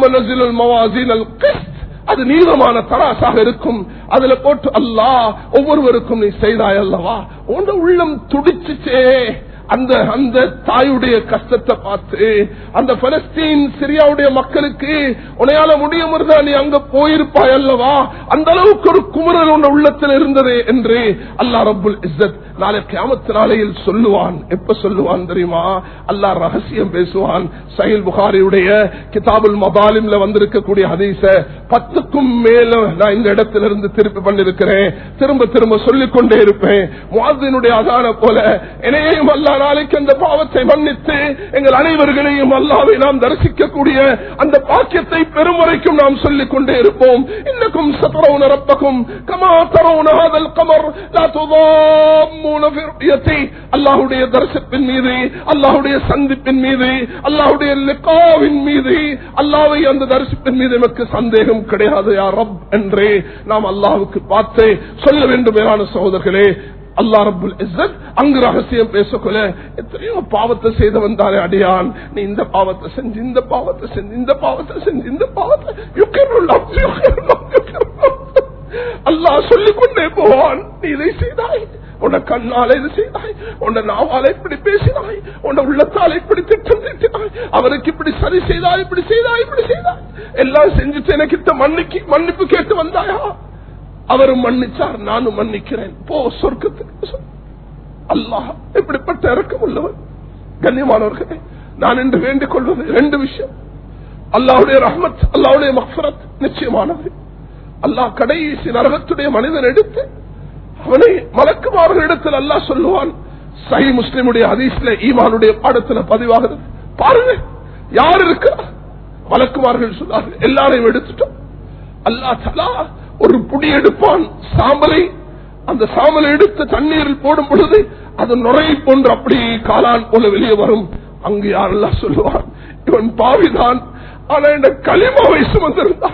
அது நீளமான தராசாக இருக்கும் அதுல போட்டு அல்லாஹ் ஒவ்வொருவருக்கும் நீ செய்தாய் அல்லவா உன் உள்ளம் துடிச்சுச்சே அந்த அந்த தாயுடைய கஷ்டத்தை பார்த்து அந்த பலஸ்தீன் சிரியாவுடைய மக்களுக்கு உனையால முடியும் இருந்தா நீ அங்க போயிருப்பாய் அல்லவா அந்த அளவுக்கு ஒரு குமுறல் உன் உள்ளத்தில் இருந்தது என்று அல்லா ரபுல் இஸ்ஸத் நாளை கியாமத்து நாளையில் சொல்லுவான் எப்ப சொல்லுவான் தெரியுமா அல்லா ரகசியம் பேசுவான் சஹில் புகாரியுடைய கிதாபுல் மபாலிம்ல வந்திருக்கக்கூடிய ஹதீச பத்துக்கும் மேல நான் இந்த இடத்திலிருந்து திருப்பி பண்ணிருக்கிறேன் திரும்ப திரும்ப சொல்லிக் கொண்டே இருப்பேன் முவாதினுடைய அதான போல என்னையும் அல்லா நாளைக்கு அந்த பாவத்தை மன்னித்து எங்கள் அனைவர்களையும் அல்லாவை நாம் தரிசிக்கக்கூடிய அந்த பாக்கியத்தை பெரும் வரைக்கும் நாம் சொல்லிக் கொண்டே இருப்போம் இன்னக்கும் சத்தரவுன ரப்பக்கும் கமா தரவுன ஹாதல் கமர் லா துதாம்மூன ஃபி ருயத்தி அல்லாஹ்வுடைய தரிசனத்தின் மீது அல்லாஹ்வுடைய சந்திப்பின் மீது அல்லாஹ்வுடைய லிகாவின் மீது அல்லாஹ்வை அந்த தரிசனத்தின் மீது நமக்கு சந்தேகம் கிடையாது யா ரப் என்றே நாம் அல்லாஹ்வுக்கு பார்த்து சொல்ல வேண்டும் மேலான சகோதரர்களே அல்லா ரபுல் இஸ்ஸத் அங்கு ரகசியம் பேசக்கொள்ள எத்தனையோ பாவத்தை செய்தவன் தானே அடியான் நீ இந்த பாவத்தை செஞ்சு இந்த பாவத்தை செஞ்சு இந்த பாவத்தை செஞ்சு இந்த பாவத்தை you cannot love, you cannot love, you cannot love. அல்லாஹ் சொல்லிக் கொண்டே போவான் நீ இதை செய்தாய் உன்னை கண்ணால இது செய்தாய் உன்னை நாவால இப்படி பேசினாய் உன்னை உள்ளத்தால இப்படி திட்டம் திட்டினாய் அவருக்கு இப்படி சரி செய்தாய் இப்படி செய்தாய் இப்படி செய்தாய் எல்லாம் செஞ்சுட்டு எனக்கு மன்னிக்கு மன்னிப்பு கேட்டு வந்தாயா அவரும் மன்னிச்சார் நானும் மன்னிக்கிறேன் போ சொர்க்கத்துக்கு அல்லாஹ் எப்படிப்பட்ட இறக்கம் உள்ளவர் கண்ணியமானவர்களே நான் என்று வேண்டிக் கொள்வது ரெண்டு விஷயம் அல்லாவுடைய ரஹ்மத் அல்லாவுடைய மஃபரத் நிச்சயமானது அல்லாஹ் கடைசி நரகத்துடைய மனிதன் எடுத்து அவனை மலக்குமார்கள் இடத்தில் அல்லாஹ் சொல்லுவான் சஹி முஸ்லிமுடைய ஹதீஸ்ல ஈமானுடைய பாடத்துல பதிவாகுது பாருங்க யார் இருக்கா மலக்குமார்கள் சொன்னார்கள் எல்லாரையும் எடுத்துட்டோம் அல்லா தலா ஒரு புடி எடுப்பான் சாம்பலை அந்த சாம்பலை எடுத்து தண்ணீரில் போடும் பொழுது அது நுரையை போன்று அப்படி காலான் போல வெளியே வரும் அங்கு யாரெல்லாம் சொல்லுவான் இவன் பாவிதான் ஆனா இந்த களிமாவை சுமந்திருந்தான்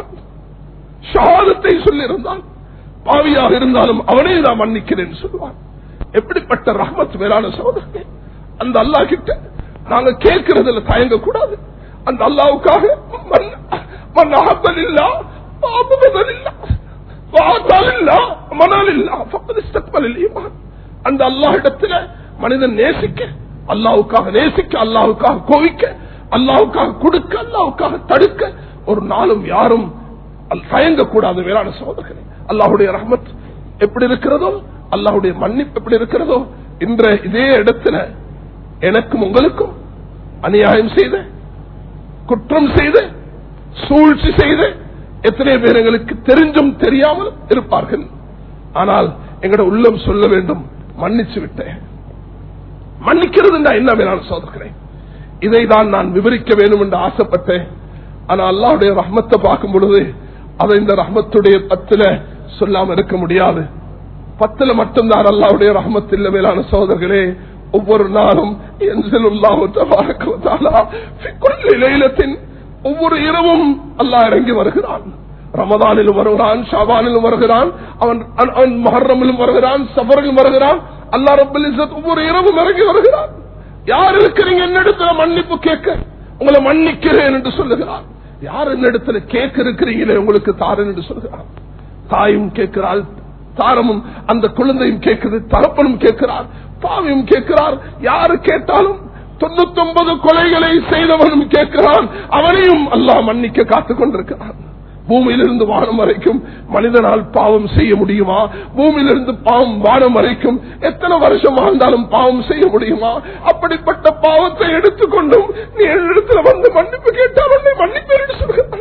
ஷாதத்தை சொல்லியிருந்தான் பாவியாக இருந்தாலும் அவனே நான் மன்னிக்கிறேன் சொல்லுவான் எப்படிப்பட்ட ரஹ்மத் மேலான சோதனை அந்த அல்லா கிட்ட நாங்க கேட்கறதுல தயங்க கூடாது அந்த அல்லாவுக்காக மன் அகப்பல் இல்லா அந்த அல்லாஹிடத்துல மனிதன் நேசிக்க அல்லாவுக்காக நேசிக்க அல்லாவுக்காக கோவிக்க அல்லாவுக்காக கொடுக்க அல்லாவுக்காக தடுக்க ஒரு நாளும் யாரும் தயங்கக்கூடாது வேளாண் சகோதரர்களே அல்லாஹுடைய ரஹமத் எப்படி இருக்கிறதோ அல்லாஹுடைய மன்னிப்பு எப்படி இருக்கிறதோ இன்ற இதே இடத்துல எனக்கும் உங்களுக்கும் அநியாயம் செய்த குற்றம் செய்த சூழ்ச்சி செய்த எத்தனை பேர் எங்களுக்கு தெரிஞ்சும் தெரியாமல் இருப்பார்கள் ஆனால் எங்கட உள்ளம் சொல்ல வேண்டும் மன்னிச்சு விட்டேன் மன்னிக்கிறது என்ன வேணாலும் சோதக்கிறேன் இதை தான் நான் விவரிக்க வேண்டும் என்று ஆசைப்பட்டேன் ஆனா அல்லாவுடைய ரஹ்மத்தை பார்க்கும் பொழுது அதை இந்த ரஹ்மத்துடைய பத்துல சொல்லாம இருக்க முடியாது பத்துல மட்டும்தான் அல்லாவுடைய ரஹ்மத்தில் மேலான சோதர்களே ஒவ்வொரு நாளும் இலையிலத்தின் ஒவ்வொரு இரவும் அல்லாஹ் இறங்கி வருகிறான் ரமதானிலும் வருகிறான் ஷாபானிலும் வருகிறான் அவன் அவன் மஹர்ரமிலும் வருகிறான் சபரிலும் வருகிறான் அல்லா ரபுல் ஒவ்வொரு இரவும் இறங்கி வருகிறான் யார் இருக்கிறீங்க என்னிடத்துல மன்னிப்பு கேட்க உங்களை மன்னிக்கிறேன் என்று சொல்லுகிறான் யார் என்னிடத்துல கேட்க இருக்கிறீங்களே உங்களுக்கு தாரன் என்று சொல்கிறான் தாயும் கேட்கிறாள் தாரமும் அந்த குழந்தையும் கேட்குது தகப்பனும் கேட்கிறார் பாவியும் கேட்கிறார் யாரு கேட்டாலும் தொண்ணூத்தி ஒன்பது கொலைகளை செய்தவனும் கேட்கிறான் அவனையும் அல்லாஹ் மன்னிக்க காத்துக் கொண்டிருக்கிறான் பூமியிலிருந்து வானம் வரைக்கும் மனிதனால் பாவம் செய்ய முடியுமா பூமியிலிருந்து பாவம் வானம் வரைக்கும் எத்தனை வருஷம் வாழ்ந்தாலும் பாவம் செய்ய முடியுமா அப்படிப்பட்ட பாவத்தை எடுத்துக்கொண்டும் நீ இடத்துல வந்து மன்னிப்பு கேட்டால் உன்னை மன்னிப்பேன் சொல்கிறான்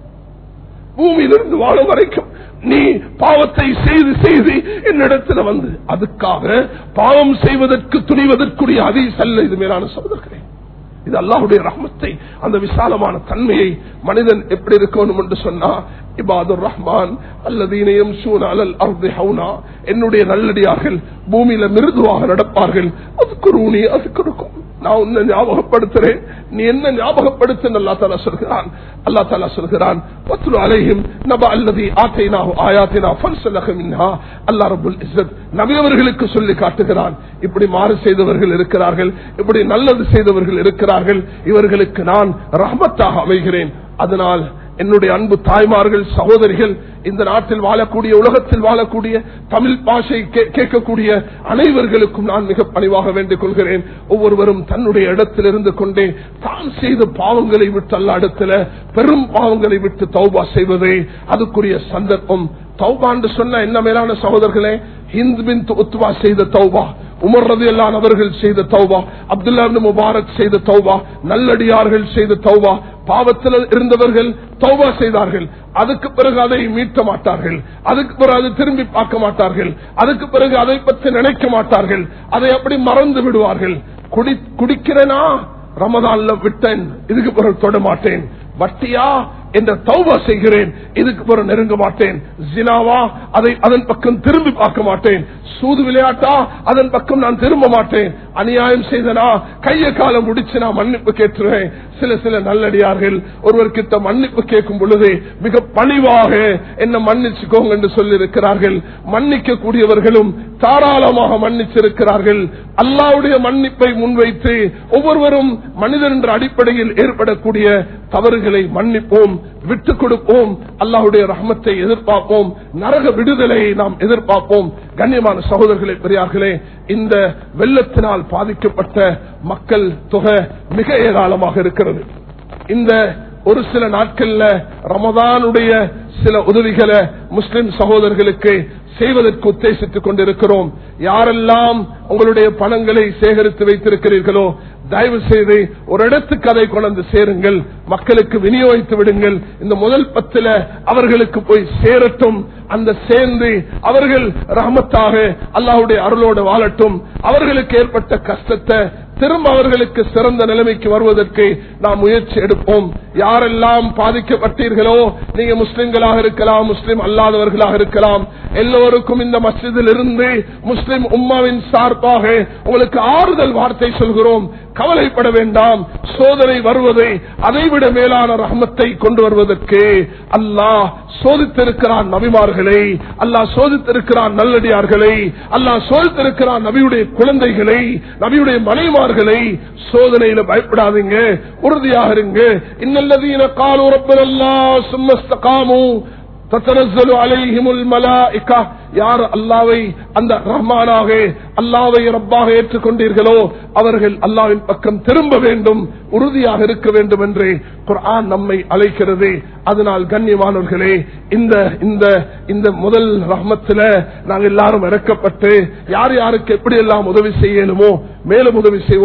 பூமியிலிருந்து வாழும் வரைக்கும் நீ பாவத்தை செய்து செய்து என்னிடத்துல வந்து அதுக்காக பாவம் செய்வதற்கு துணிவதற்குரிய அதி செல்ல இது மேலான சகோதரர்களே இது அல்லாஹுடைய ரஹ்மத்தை அந்த விசாலமான தன்மையை மனிதன் எப்படி இருக்கணும் என்று சொன்னா இபாதுர் ரஹ்மான் அல்லதீனையும் அலல் அர்தி ஹவுனா என்னுடைய நல்லடியார்கள் பூமியில மிருதுவாக நடப்பார்கள் அதுக்கு ரூணி அதுக்கு இருக்கும் நான் உன்னை ஞாபகப்படுத்துறேன் நீ என்ன ஞாபகப்படுத்து அல்லா தாலா சொல்கிறான் அல்லா தாலா சொல்கிறான் பத்ரு அலைஹிம் நப அல்லதி ஆத்தைனா ஆயாத்தினா ஃபன்சலக மின்ஹா அல்லா ரபுல் இஸ்ஸத் நபியவர்களுக்கு சொல்லி காட்டுகிறான் இப்படி மாறு செய்தவர்கள் இருக்கிறார்கள் இப்படி நல்லது செய்தவர்கள் இருக்கிறார்கள் இவர்களுக்கு நான் ரஹமத்தாக அமைகிறேன் அதனால் என்னுடைய அன்பு தாய்மார்கள் சகோதரிகள் இந்த நாட்டில் வாழக்கூடிய உலகத்தில் வாழக்கூடிய தமிழ் பாஷை கேட்கக்கூடிய அனைவர்களுக்கும் நான் மிக பணிவாக வேண்டிக் கொள்கிறேன் ஒவ்வொருவரும் தன்னுடைய இடத்தில் இருந்து கொண்டே தான் செய்த பாவங்களை விட்டு அல்ல இடத்துல பெரும் பாவங்களை விட்டு தௌபா செய்வதே அதுக்குரிய சந்தர்ப்பம் தௌபான்னு சொன்ன என்ன மேலான சகோதரர்களே ஹிந்த் பின் உத்வா செய்த தௌபா உமர் ரதி அல்லான் அவர்கள் செய்த தௌபா அப்துல்லா முபாரக் செய்த தௌபா நல்லடியார்கள் செய்த தௌபா பாவத்தில் இருந்தவர்கள் தௌபா செய்தார்கள் அதுக்கு பிறகு அதை மீட்க மாட்டார்கள் அதுக்கு பிறகு அதை திரும்பி பார்க்க மாட்டார்கள் அதுக்கு பிறகு அதை பற்றி நினைக்க மாட்டார்கள் அதை அப்படி மறந்து விடுவார்கள் குடி குடிக்கிறேனா ரமதான்ல விட்டேன் இதுக்கு பிறகு தொட மாட்டேன் வட்டியா என்ற தௌபா செய்கிறேன் இதுக்கு பிறகு நெருங்க மாட்டேன் ஜினாவா அதை அதன் பக்கம் திரும்பி பார்க்க மாட்டேன் சூது விளையாட்டா அதன் பக்கம் நான் திரும்ப மாட்டேன் அநியாயம் செய்தனா கைய காலம் முடிச்சு நான் மன்னிப்பு கேட்டுருவேன் சில சில நல்லடியார்கள் ஒருவர் கிட்ட மன்னிப்பு கேட்கும் பொழுது மிக பணிவாக என்ன மன்னிச்சுக்கோங்க என்று சொல்லி இருக்கிறார்கள் மன்னிக்க கூடியவர்களும் தாராளமாக மன்னிச்சிருக்கிறார்கள் அல்லாவுடைய மன்னிப்பை முன்வைத்து ஒவ்வொருவரும் மனிதன் என்ற அடிப்படையில் ஏற்படக்கூடிய தவறுகளை மன்னிப்போம் விட்டுக் கொடுப்போம் அல்லாஹுடைய ரஹமத்தை எதிர்பார்ப்போம் நரக விடுதலையை நாம் எதிர்பார்ப்போம் கண்ணியமான சகோதரர்களே பெரியார்களே இந்த வெள்ளத்தினால் பாதிக்கப்பட்ட மக்கள் தொகை மிக ஏராளமாக இருக்கிறது இந்த ஒரு சில நாட்கள்ல ரமதானுடைய சில உதவிகளை முஸ்லிம் சகோதரர்களுக்கு செய்வதற்கு உத்தேசித்துக் கொண்டிருக்கிறோம் யாரெல்லாம் உங்களுடைய பணங்களை சேகரித்து வைத்திருக்கிறீர்களோ தயவு செய்து ஒரு இடத்துக்கு அதை கொண்டு சேருங்கள் மக்களுக்கு விநியோகித்து விடுங்கள் இந்த முதல் பத்துல அவர்களுக்கு போய் சேரட்டும் அந்த சேர்ந்து அவர்கள் ரஹமத்தாக அல்லாஹுடைய அருளோடு வாழட்டும் அவர்களுக்கு ஏற்பட்ட கஷ்டத்தை திரும்ப அவர்களுக்கு சிறந்த நிலைமைக்கு வருவதற்கு நாம் முயற்சி எடுப்போம் யாரெல்லாம் பாதிக்கப்பட்டீர்களோ நீங்க முஸ்லிம்களாக இருக்கலாம் முஸ்லிம் அல்லாதவர்களாக இருக்கலாம் எல்லோருக்கும் இந்த மஸ்ஜிதில் இருந்து முஸ்லிம் உம்மாவின் சார்பாக உங்களுக்கு ஆறுதல் வார்த்தை சொல்கிறோம் கவலைப்பட வேண்டாம் சோதனை வருவதை அதைவிட மேலான ரஹமத்தை கொண்டு வருவதற்கு அல்லாஹ் சோதித்திருக்கிறான் நபிமார்களை அல்லாஹ் சோதித்திருக்கிறான் நல்லடியார்களை அல்லாஹ் சோதித்திருக்கிறான் நபியுடைய குழந்தைகளை நபியுடைய மனைமார்களை சோதனையில பயப்படாதீங்க உறுதியாக இருங்க இன்னல்லதீன காலு ரப்பனல்லா சும்மஸ்தகாமு தத்தனஸ்ஸலு அலைஹிமுல் மலாயிகா யார் அல்லாவை அந்த ரஹ்மானாக அல்லாவை ரப்பாக ஏற்றுக்கொண்டீர்களோ அவர்கள் அல்லாவின் பக்கம் திரும்ப வேண்டும் உறுதியாக இருக்க வேண்டும் என்று குர்ஆன் நம்மை அழைக்கிறது அதனால் கண்ணியமானவர்களே இந்த இந்த இந்த முதல் ரஹ்மத்தில் நாங்கள் எல்லாரும் இறக்கப்பட்டு யார் யாருக்கு எப்படி எல்லாம் உதவி செய்யணுமோ மேலும் உதவி செய்வோம்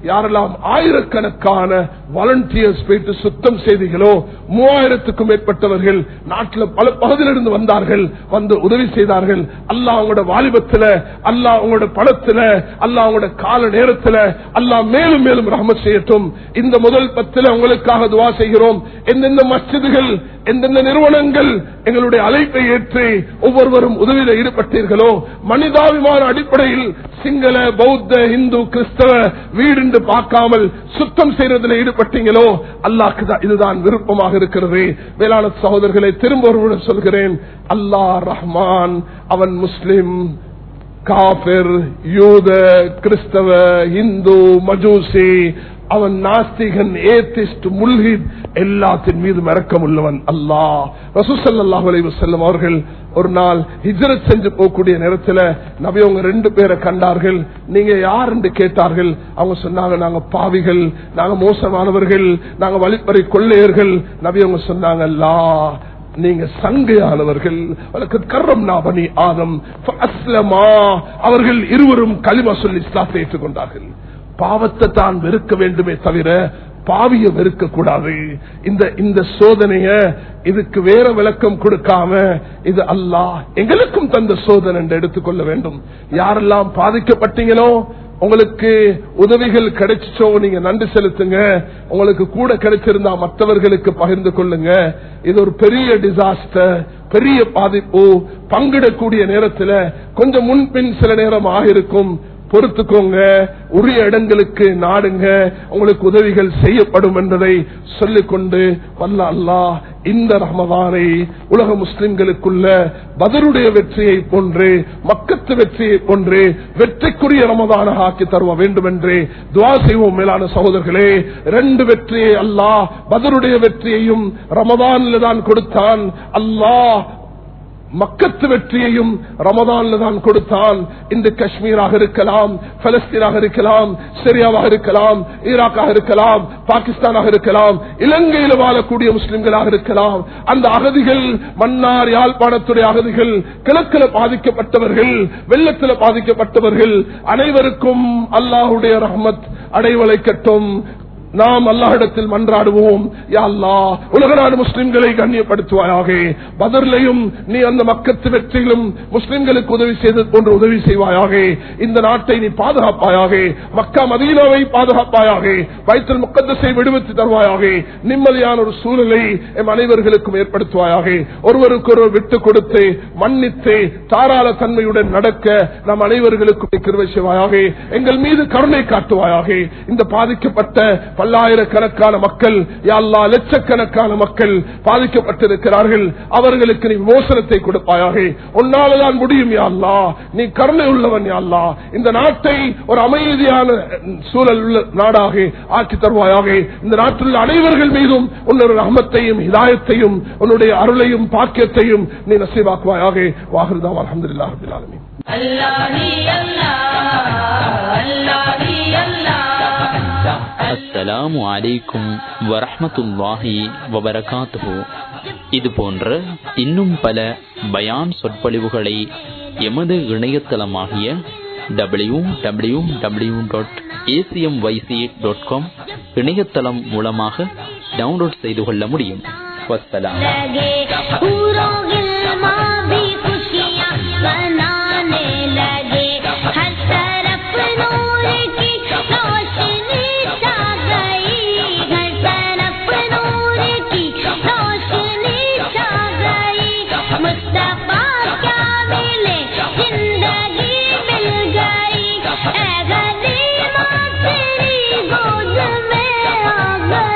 யாரெல்லாம் ஆயிரக்கணக்கான வாலண்டியர்ஸ் போயிட்டு சுத்தம் செய்தீங்களோ மூவாயிரத்துக்கும் மேற்பட்டவர்கள் நாட்டில் பல பகுதியிலிருந்து வந்தார்கள் வந்து உதவி செய்தார்கள் அல்லாஹ் அவங்களோட வாலிபத்துல அல்லாஹ் அவங்களோட பணத்துல அல்லாஹ் அவங்களோட கால நேரத்துல அல்லாஹ் மேலும் மேலும் ரஹமத் செய்யட்டும் இந்த முதல் பத்துல உங்களுக்காக துவா செய்கிறோம் எந்தெந்த மஸ்ஜிதுகள் எந்தெந்த நிறுவனங்கள் எங்களுடைய அழைப்பை ஏற்று ஒவ்வொருவரும் உதவியில் ஈடுபட்டீர்களோ மனிதாபிமான அடிப்படையில் சிங்கள பௌத்த இந்து கிறிஸ்தவ வீடு என்று பார்க்காமல் சுத்தம் செய்யறதில் ஈடுபட்டீங்களோ அல்லாஹ்க்கு தான் இதுதான் விருப்பமாக இருக்கிறது வேளாண் சகோதரர்களை திரும்ப ஒருவருடன் சொல்கிறேன் அல்லாஹ் ரஹ்மான் அவன் முஸ்லிம் காபிர் யூத கிறிஸ்தவ இந்து மஜூசி அவன் நாஸ்திகன் ஏத்திஸ்ட் முல்ஹித் எல்லாத்தின் மீது மறக்கம் உள்ளவன் அல்லாஹ் ரசூசல்லாஹு அலைஹி வஸல்லம் அவர்கள் ஒரு நாள் ஹிஜ்ரத் செஞ்சு போகக்கூடிய நேரத்துல நபி அவங்க ரெண்டு பேரை கண்டார்கள் நீங்க யார் என்று கேட்டார்கள் அவங்க சொன்னாங்க நாங்க பாவிகள் நாங்க மோசமானவர்கள் நாங்க வழிப்பறை கொள்ளையர்கள் நபி அவங்க சொன்னாங்க அல்லா நீங்க சங்கையானவர்கள் கர்ரம் நாபனி ஆதம் அஸ்லமா அவர்கள் இருவரும் களிமா சொல்லி இஸ்லாத்தை ஏற்றுக்கொண்டார்கள் பாவத்தை தான் வெறுக்க வேண்டுமே தவிர பாவிய வெறுக்க கூடாது இந்த இந்த சோதனைய இதுக்கு வேற விளக்கம் கொடுக்காம இது அல்லாஹ் எங்களுக்கும் தந்த சோதனை என்று எடுத்துக்கொள்ள வேண்டும் யாரெல்லாம் பாதிக்கப்பட்டீங்களோ உங்களுக்கு உதவிகள் கிடைச்சோ நீங்க நன்றி செலுத்துங்க உங்களுக்கு கூட கிடைச்சிருந்தா மற்றவர்களுக்கு பகிர்ந்து கொள்ளுங்க இது ஒரு பெரிய டிசாஸ்டர் பெரிய பாதிப்பு பங்கிடக்கூடிய நேரத்தில் கொஞ்சம் முன்பின் சில நேரம் ஆகிருக்கும் பொறுத்துக்கோங்க உரிய இடங்களுக்கு நாடுங்க உங்களுக்கு உதவிகள் செய்யப்படும் என்பதை சொல்லிக்கொண்டு வல்ல அல்லாஹ் இந்த ரமதானை உலக முஸ்லிம்களுக்குள்ள பதருடைய வெற்றியை போன்று மக்கத்து வெற்றியை போன்று வெற்றிக்குரிய ரமதான ஆக்கி தருவ வேண்டும் என்று துவா செய்வோம் மேலான சகோதரர்களே ரெண்டு வெற்றியை அல்லாஹ் பதருடைய வெற்றியையும் ரமதான்ல தான் கொடுத்தான் அல்லாஹ் மக்கத்து வெற்றியையும் ரமதான்ல தான் கொடுத்தான் இந்த காஷ்மீராக இருக்கலாம் பலஸ்தீனாக இருக்கலாம் சிரியாவாக இருக்கலாம் ஈராக்காக இருக்கலாம் பாகிஸ்தானாக இருக்கலாம் இலங்கையில் வாழக்கூடிய முஸ்லிம்களாக இருக்கலாம் அந்த அகதிகள் மன்னார் யாழ்ப்பாணத்துடைய அகதிகள் கிழக்கில் பாதிக்கப்பட்டவர்கள் வெள்ளத்தில் பாதிக்கப்பட்டவர்கள் அனைவருக்கும் அல்லாஹுடைய ரஹமத் அடைவளைக்கட்டும் நாம் அல்லாஹிடத்தில் மன்றாடுவோம் யா அல்லாஹ் உலக நாடு முஸ்லிம்களை கண்ணியப்படுத்துவாயாக பதர்லையும் நீ அந்த மக்கத்து வெற்றிகளும் முஸ்லிம்களுக்கு உதவி செய்தது போன்று உதவி செய்வாயாக இந்த நாட்டை நீ பாதுகாப்பாயாக மக்கா மதீனாவை பாதுகாப்பாயாக வைத்தல் முக்கத்தசை விடுவித்து தருவாயாக நிம்மதியான ஒரு சூழலை எம் அனைவர்களுக்கும் ஏற்படுத்துவாயாக ஒருவருக்கு ஒருவர் விட்டு கொடுத்து மன்னித்து தாராள தன்மையுடன் நடக்க நம் அனைவர்களுக்கும் கிருவை செய்வாயாக எங்கள் மீது கருணை காட்டுவாயாக இந்த பாதிக்கப்பட்ட பல்லாயிரக்கணக்கான மக்கள் யாழ்லா லட்சக்கணக்கான மக்கள் பாதிக்கப்பட்டிருக்கிறார்கள் அவர்களுக்கு நீ விமோசனத்தை கொடுப்பாயாக உன்னாலதான் முடியும் யாழ்லா நீ கருணை உள்ளவன் யாழ்லா இந்த நாட்டை ஒரு அமைதியான சூழல் உள்ள நாடாக ஆக்கி தருவாயாக இந்த நாட்டில் உள்ள அனைவர்கள் மீதும் உன்னொரு ரஹமத்தையும் ஹிதாயத்தையும் உன்னுடைய அருளையும் பாக்கியத்தையும் நீ நசீவாக்குவாயாக வாகிருதா அலமதுல்லா அபிலாலமி
अल्लाह ही अल्लाह अल्लाह ही अल्लाह
அஸ்ஸலாமு அலைக்கும் வரஹ்மத்துல்லாஹி வபரகாத்துஹு இது போன்ற இன்னும் பல பயான் சொற்பொழிவுகளை எமது இணையதளமாகிய W W W dot ACM YC dot com இணையதளம் மூலமாக டவுன்லோட் செய்து கொள்ள முடியும் வஸ்ஸலாம்
लगे पूरों गिलमा भी खुशियाँ मनाने लगे हर तरफ नूर की रोशनी छा गई हर तरफ नूर की रोशनी छा गई मुस्तफा क्या मिले जिंदगी मिल गई ऐ गरीबा तेरी गोद में आ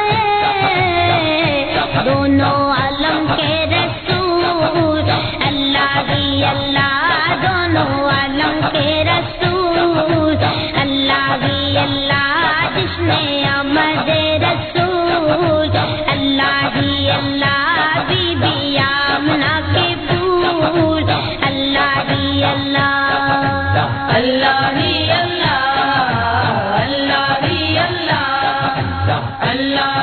गए दोनों आलम के रसूल अल्लाह ही अल्लाह दोनों आलम के रसूल अल्लाह ही अल्लाह जिसने आमद रसूल अल्लाह ही अल्लाह बीबी आमना के फूल अल्लाह ही अल्लाह अल्लाह ही अल्लाह अल्लाह ही अल्लाह अल्लाह